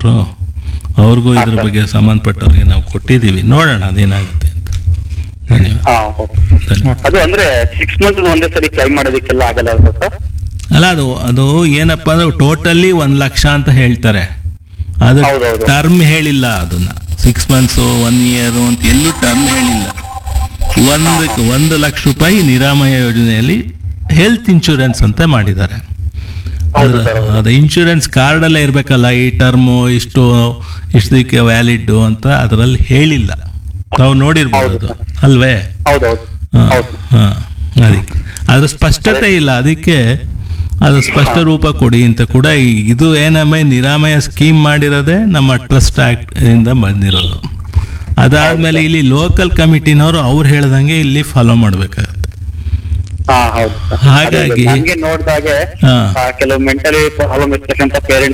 ಕೊಟ್ಟರು ಅವ್ರಿಗೂ ಇದ್ರ ಬಗ್ಗೆ ಸಂಬಂಧಪಟ್ಟವ್ರಿಗೆ ನಾವು ಕೊಟ್ಟಿದ್ದೀವಿ ನೋಡೋಣ ಅದೇನಾಗುತ್ತೆ ಅಂತ ಧನ್ಯವಾದ ಹಾ ಓಕೆ. ಧನ್ಯವಾದ ಅದು ಅಂದ್ರೆ ಸಿಕ್ಸ್ ಮಂತ್ ಒಂದೇ ಸರಿ ಕ್ಲೈಮ್ ಮಾಡೋದಕ್ಕೆಲ್ಲ ಆಗಲ್ಲ ಅಲ್ವಾ ಸರ್ ಅಲ್ಲ ಅದು ಅದು ಏನಪ್ಪ ಅಂದ್ರೆ ಟೋಟಲಿ ಒಂದ್ ಲಕ್ಷ ಅಂತ ಹೇಳ್ತಾರೆ ಅದು ಹೌದೌದು. ಟರ್ಮ್ ಹೇಳಿಲ್ಲ ಅದನ್ನ ಸಿಕ್ಸ್ ಮಂತ್ಸು ಒನ್ ಇಯರ್ ಅಂತ ಎಲ್ಲೂ ಟರ್ಮ್ ಹೇಳಿಲ್ಲ ಒಂದು ಒಂದು ಲಕ್ಷ ರೂಪಾಯಿ ನಿರಾಮಯ ಯೋಜನೆಯಲ್ಲಿ ಹೆಲ್ತ್ ಇನ್ಶೂರೆನ್ಸ್ ಅಂತ ಮಾಡಿದ್ದಾರೆ ಹೌದು ಅದ್ರ- ಸರ್ ಹೌದು. ಅದು ಇನ್ಶೂರೆನ್ಸ್ ಕಾರ್ಡಲ್ಲೇ ಇರಬೇಕಲ್ಲ ಈ ಟರ್ಮು ಇಷ್ಟು ಇಷ್ಟಕ್ಕೆ ವ್ಯಾಲಿಡ್ ಅಂತ ಅದರಲ್ಲಿ ಹೇಳಿಲ್ಲ ತಾವು ನೋಡಿರ್ಬೋದು ಅದು ಅಲ್ವೇ ಹೌದೌದು ಹಾ, ಹೌದು ಹಾ, ಅದಕ್ಕೆ ಅದ್ರ ಸ್ಪಷ್ಟತೆ ಇಲ್ಲ ಅದಕ್ಕೆ ಅದು ಸ್ಪಷ್ಟ ರೂಪ ಕೊಡಿ ಅಂತ ಕೂಡ ಈ- ಇದು ಏನಮ್ಮ ನಿರಾಮಯ ಸ್ಕೀಮ್ ಮಾಡಿರೋದೇ ನಮ್ಮ ಟ್ರಸ್ಟ್ ಆಕ್ಟ್ ಇಂದ ಬಂದಿರೋದು ಅದಾದ್ಮೇಲೆ ಇಲ್ಲಿ ಲೋಕಲ್ ಕಮಿಟಿನವರು ಅವ್ರು ಹೇಳ್ದಂಗೆ ಇಲ್ಲಿ ಫಾಲೋ ಮಾಡ್ಬೇಕಾಗತ್ತೆ ಹಾ ಹೌದು ಸರ್. ಹಾಗಾಗಿ- ಅದೇ ನಂಗೆ ನೋಡ್ದಾಗೆ ಹಾ. ಆ, ಕೆಲವು ಮೆಂಟಲಿ ಪ್ರಾಬ್ಲಮ್ ಇರ್ತಕ್ಕಂಥ ಪೇರೆಂಟ್ಸ್